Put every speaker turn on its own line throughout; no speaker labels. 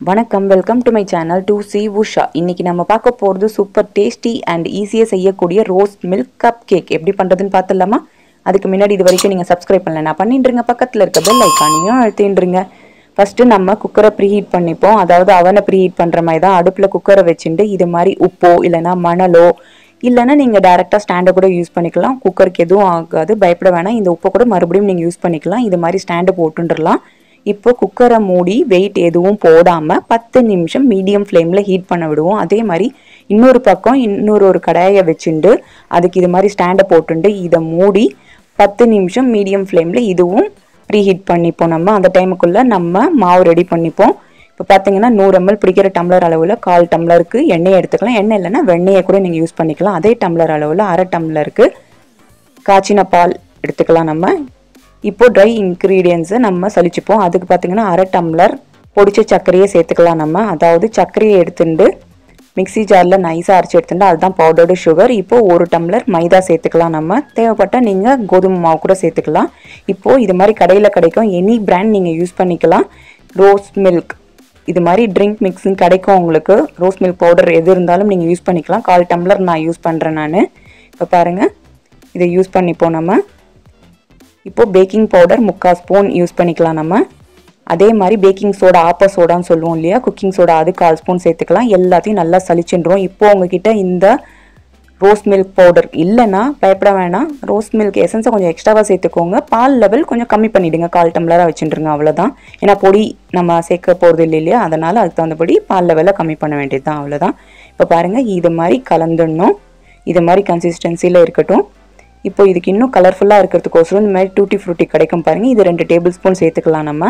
வணக்கம் welcome to my channel to C Usha இன்னைக்கு நம்ம பார்க்க போகிறது சூப்பர் டேஸ்டி அண்ட் ஈஸியாக செய்யக்கூடிய ரோஸ்ட் மில்க் கப் கேக் எப்படி பண்ணுறதுன்னு பார்த்துடலாமா அதுக்கு முன்னாடி இது வரைக்கும் நீங்கள் சப்ஸ்கிரைப் பண்ணல நான் பண்ணிட்டுருங்க பக்கத்தில் இருக்க பெல் ஐக்கானையும் அழுத்தின்றுங்க ஃபஸ்ட்டு நம்ம குக்கரை ப்ரீஹீட் பண்ணிப்போம் அதாவது அவனை ப்ரீஹீட் பண்ணுற மாதிரி தான் அடுப்பில் குக்கரை வச்சுட்டு இது மாதிரி உப்போ இல்லைன்னா மணலோ இல்லைன்னா நீங்கள் டேரெக்டாக ஸ்டாண்டை கூட யூஸ் பண்ணிக்கலாம் குக்கருக்கு எதுவும் ஆகாது பயப்பட வேணாம் இந்த உப்பை கூட மறுபடியும் நீங்கள் யூஸ் பண்ணிக்கலாம் இது மாதிரி ஸ்டாண்டு போட்டுன்றலாம் இப்போ குக்கரை மூடி வெயிட் எதுவும் போடாமல் பத்து நிமிஷம் மீடியம் ஃப்ளேமில் ஹீட் பண்ண விடுவோம் அதே மாதிரி இன்னொரு பக்கம் இன்னொரு ஒரு கடாயை வச்சுண்டு அதுக்கு இது மாதிரி ஸ்டாண்டை போட்டுண்டு இதை மூடி பத்து நிமிஷம் மீடியம் ஃப்ளேமில் இதுவும் ப்ரீஹீட் பண்ணிப்போம் நம்ம அந்த டைமுக்குள்ளே நம்ம மாவு ரெடி பண்ணிப்போம் இப்போ பார்த்தீங்கன்னா நூறு எம்எல் பிடிக்கிற டம்ளர் அளவில் கால் டம்ளருக்கு எண்ணெய் எடுத்துக்கலாம் எண்ணெய் இல்லைன்னா வெண்ணெயை கூட நீங்கள் யூஸ் பண்ணிக்கலாம் அதே டம்ளர் அளவில் அரை டம்ளருக்கு காய்ச்சின பால் எடுத்துக்கலாம் நம்ம இப்போ ட்ரை இன்க்ரீடியன்ஸை நம்ம சலிச்சுப்போம் அதுக்கு பார்த்தீங்கன்னா அரை டம்ளர் பொடிச்ச சர்க்கரையை சேர்த்துக்கலாம் நம்ம அதாவது சர்க்கரையை எடுத்துட்டு மிக்ஸி ஜாரில் நைஸாக அரைச்சி எடுத்துட்டு அதுதான் பவுடர்டு சுகர் இப்போ ஒரு டம்ளர் மைதா சேர்த்துக்கலாம் நம்ம தேவைப்பட்டால் நீங்கள் கோதுமை மாவு கூட சேர்த்துக்கலாம் இப்போது இது மாதிரி கடையில் கிடைக்கும் எனி பிராண்ட் நீங்கள் யூஸ் பண்ணிக்கலாம் ரோஸ் மில்க் இது மாதிரி ட்ரிங்க் மிக்ஸிங் கிடைக்கும் உங்களுக்கு ரோஸ் மில்க் பவுடர் எது இருந்தாலும் நீங்கள் யூஸ் பண்ணிக்கலாம் கால் டம்ளர் நான் யூஸ் பண்ணுறேன் நான் இப்போ பாருங்கள் இதை யூஸ் பண்ணிப்போம் நம்ம இப்போ பேக்கிங் பவுடர் முக்கால் ஸ்பூன் யூஸ் பண்ணிக்கலாம் நம்ம அதே மாதிரி பேக்கிங் சோடா ஆப்ப சோடான்னு சொல்லுவோம் இல்லையா குக்கிங் சோடா அது கால் ஸ்பூன் சேர்த்துக்கலாம் எல்லாத்தையும் நல்லா சலிச்சுன்றோம் இப்போ உங்ககிட்ட இந்த ரோஸ் மில்க் பவுடர் இல்லைன்னா பயப்பட வேணாம் ரோஸ் மில்க் எசன்ஸை கொஞ்சம் எக்ஸ்ட்ராவாக சேர்த்துக்கோங்க பால் லெவல் கொஞ்சம் கம்மி பண்ணிவிடுங்க கால் டம்ளராக வச்சுட்டுருங்க அவ்வளோதான் ஏன்னா பொடி நம்ம சேர்க்க போகிறது இல்லை இல்லையா அதனால் அதுக்கு தகுந்தபடி பால் லெவலில் கம்மி பண்ண வேண்டியது தான் அவ்வளோதான் இப்போ பாருங்கள் இது மாதிரி கலந்துடணும் இது மாதிரி கன்சிஸ்டன்சியில் இருக்கட்டும் இப்போ இதுக்கு இன்னும் கலர்ஃபுல்லாக இருக்கிறதுக்கோசரம் இந்த மாதிரி டூட்டி ஃப்ரூட்டி கிடைக்கும் பாருங்கள் இது ரெண்டு டேபிள் ஸ்பூன் சேர்த்துக்கலாம் நம்ம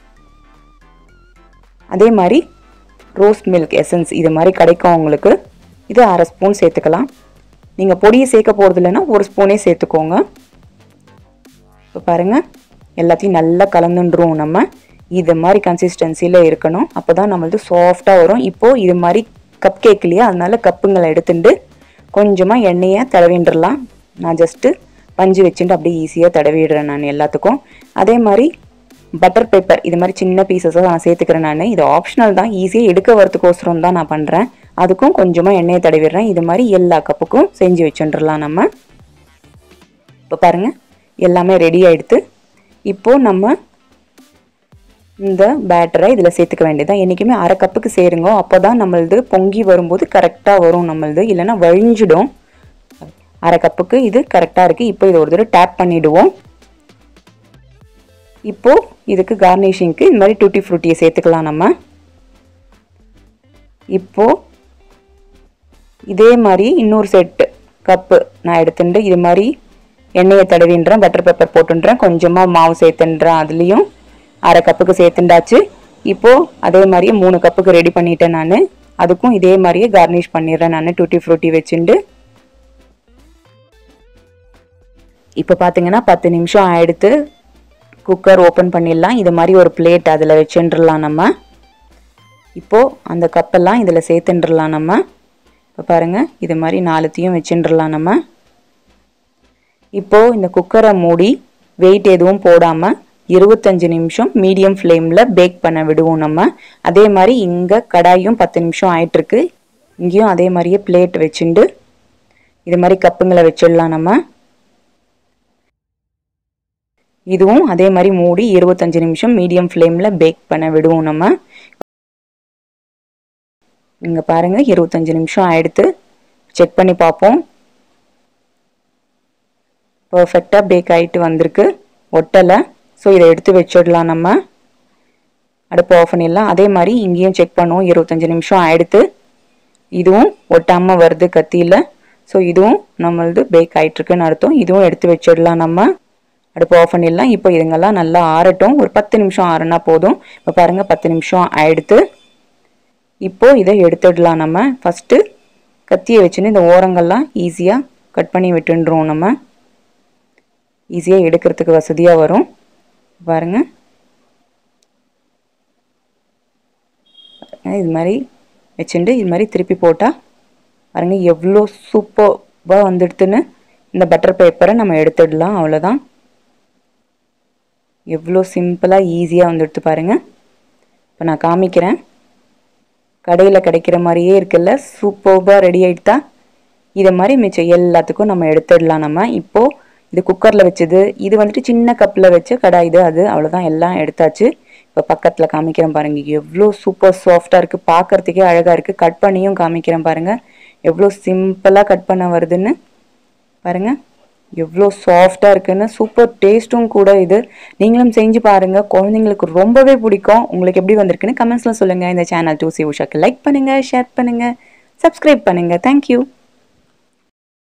அதே மாதிரி ரோஸ் மில்க் எசன்ஸ் இது மாதிரி கிடைக்கும் உங்களுக்கு இது அரை ஸ்பூன் சேர்த்துக்கலாம் நீங்கள் பொடியை சேர்க்க போகிறது இல்லைன்னா ஒரு ஸ்பூனே சேர்த்துக்கோங்க இப்போ பாருங்கள் எல்லாத்தையும் நல்லா கலந்துன்றோம் நம்ம இது மாதிரி கன்சிஸ்டன்சியில் இருக்கணும் அப்போ தான் நம்மளது சாஃப்டாக வரும் இப்போது இது மாதிரி கப் கேக் இல்லையா அதனால கப்புங்களை எடுத்துட்டு கொஞ்சமாக எண்ணெயை தடவின்றலாம் நான் ஜஸ்ட்டு பஞ்சு வச்சுட்டு அப்படியே ஈஸியாக தடவிடுறேன் நான் எல்லாத்துக்கும் அதே மாதிரி பட்டர் பேப்பர் இது மாதிரி சின்ன பீசஸாக நான் சேர்த்துக்கிறேன் நான் இது ஆப்ஷனல் தான் ஈஸியாக எடுக்க வரதுக்கோசரம் தான் நான் பண்ணுறேன் அதுக்கும் கொஞ்சமாக எண்ணெயை தடவிடுறேன் இது மாதிரி எல்லா கப்புக்கும் செஞ்சு வச்சுட்டுலாம் நம்ம இப்போ பாருங்கள் எல்லாமே ரெடி ஆகிடுது இப்போது நம்ம இந்த பேட்டரை இதில் சேர்த்துக்க வேண்டியதான் என்றைக்குமே அரை கப்புக்கு சேருங்க அப்போ தான் நம்மளது பொங்கி வரும்போது கரெக்டாக வரும் நம்மளது இல்லைன்னா வழிஞ்சிடும் அரை கப்புக்கு இது கரெக்டாக இருக்குது இப்போ இதை ஒரு தடவை டேப் பண்ணிவிடுவோம் இப்போது இதுக்கு கார்னிஷிங்க்கு இந்த மாதிரி டூட்டி ஃப்ரூட்டியை சேர்த்துக்கலாம் நம்ம இப்போது இதே மாதிரி இன்னொரு செட்டு கப்பு நான் எடுத்துட்டு இது மாதிரி எண்ணெயை தடவின்றேன் பட்டர் பேப்பர் போட்டுன்றேன் கொஞ்சமாக மாவு சேர்த்துன்றேன் அதுலேயும் அரை கப்புக்கு சேர்த்துண்டாச்சு இப்போது அதே மாதிரியே மூணு கப்புக்கு ரெடி பண்ணிட்டேன் நான் அதுக்கும் இதே மாதிரியே கார்னிஷ் பண்ணிடுறேன் நான் டூட்டி ஃப்ரூட்டி வச்சுட்டு இப்போ பார்த்தீங்கன்னா பத்து நிமிஷம் ஆயிடுத்து குக்கர் ஓப்பன் பண்ணிடலாம் இது மாதிரி ஒரு பிளேட் அதில் வச்சுட்டுலாம் நம்ம இப்போது அந்த கப்பெல்லாம் இதில் சேர்த்துட்டுலாம் நம்ம இப்போ பாருங்கள் இது மாதிரி நாலுத்தையும் வச்சுட்டுலாம் நம்ம இப்போது இந்த குக்கரை மூடி வெயிட் எதுவும் போடாமல் இருபத்தஞ்சு நிமிஷம் மீடியம் ஃப்ளேமில் பேக் பண்ண விடுவோம் நம்ம அதே மாதிரி இங்கே கடாயும் பத்து நிமிஷம் ஆயிட்டுருக்கு இங்கேயும் அதே மாதிரியே பிளேட் வச்சுண்டு இது மாதிரி கப்புங்களை வச்சிடலாம் நம்ம இதுவும் அதே மாதிரி மூடி இருபத்தஞ்சு நிமிஷம் மீடியம் ஃப்ளேமில் பேக் பண்ண விடுவோம் நம்ம இங்கே பாருங்கள் இருபத்தஞ்சு நிமிஷம் ஆயிடுத்து செக் பண்ணி பார்ப்போம் பர்ஃபெக்டாக பேக் ஆகிட்டு வந்திருக்கு ஒட்டலை ஸோ இதை எடுத்து வச்சிடலாம் நம்ம அடுப்பு ஆஃப் பண்ணிடலாம் அதே மாதிரி இங்கேயும் செக் பண்ணுவோம் இருபத்தஞ்சு நிமிஷம் ஆயிடுத்து இதுவும் ஒட்டாமல் வருது கத்தியில் ஸோ இதுவும் நம்மளது பேக் ஆகிட்டுருக்குன்னு அர்த்தம் இதுவும் எடுத்து வச்சிடலாம் நம்ம அடுப்பு ஆஃப் பண்ணிடலாம் இப்போ இதுங்கெல்லாம் நல்லா ஆறட்டும் ஒரு பத்து நிமிஷம் ஆறுனா போதும் இப்போ பாருங்கள் பத்து நிமிஷம் ஆயிடுத்து இப்போது இதை எடுத்துடலாம் நம்ம ஃபஸ்ட்டு கத்தியை வச்சுன்னு இந்த ஓரங்கள்லாம் ஈஸியாக கட் பண்ணி விட்டுன்றோம் நம்ம ஈஸியாக எடுக்கிறதுக்கு வசதியாக வரும் பாருங்கள் இது மாதிரி வச்சுட்டு இது மாதிரி திருப்பி போட்டால் பாருங்கள் எவ்வளோ சூப்பராக வந்துடுத்துன்னு இந்த பட்டர் பேப்பரை நம்ம எடுத்துடலாம் அவ்வளோதான் எவ்வளோ சிம்பிளாக ஈஸியாக வந்துடுத்து பாருங்கள் இப்போ நான் காமிக்கிறேன் கடையில் கிடைக்கிற மாதிரியே இருக்குல்ல சூப்பர்பாக ரெடி ஆகிட்டா இதை மாதிரி மிச்சம் எல்லாத்துக்கும் நம்ம எடுத்துடலாம் நம்ம இப்போது இது குக்கரில் வச்சது இது வந்துட்டு சின்ன கப்பில் வச்ச கடாய் இது அது அவ்வளோதான் எல்லாம் எடுத்தாச்சு இப்போ பக்கத்தில் காமிக்கிறேன் பாருங்க எவ்வளோ சூப்பர் சாஃப்டாக இருக்குது பார்க்கறதுக்கே அழகாக இருக்குது கட் பண்ணியும் காமிக்கிறேன் பாருங்க எவ்வளோ சிம்பிளாக கட் பண்ண வருதுன்னு பாருங்க எவ்வளோ சாஃப்டாக இருக்குன்னு சூப்பர் டேஸ்ட்டும் கூட இது நீங்களும் செஞ்சு பாருங்க குழந்தைங்களுக்கு ரொம்பவே பிடிக்கும் உங்களுக்கு எப்படி வந்திருக்குன்னு கமெண்ட்ஸில் சொல்லுங்கள் இந்த சேனல் டூசி உஷாக்கு லைக் பண்ணுங்கள் ஷேர் பண்ணுங்கள் சப்ஸ்கிரைப் பண்ணுங்கள் தேங்க்யூ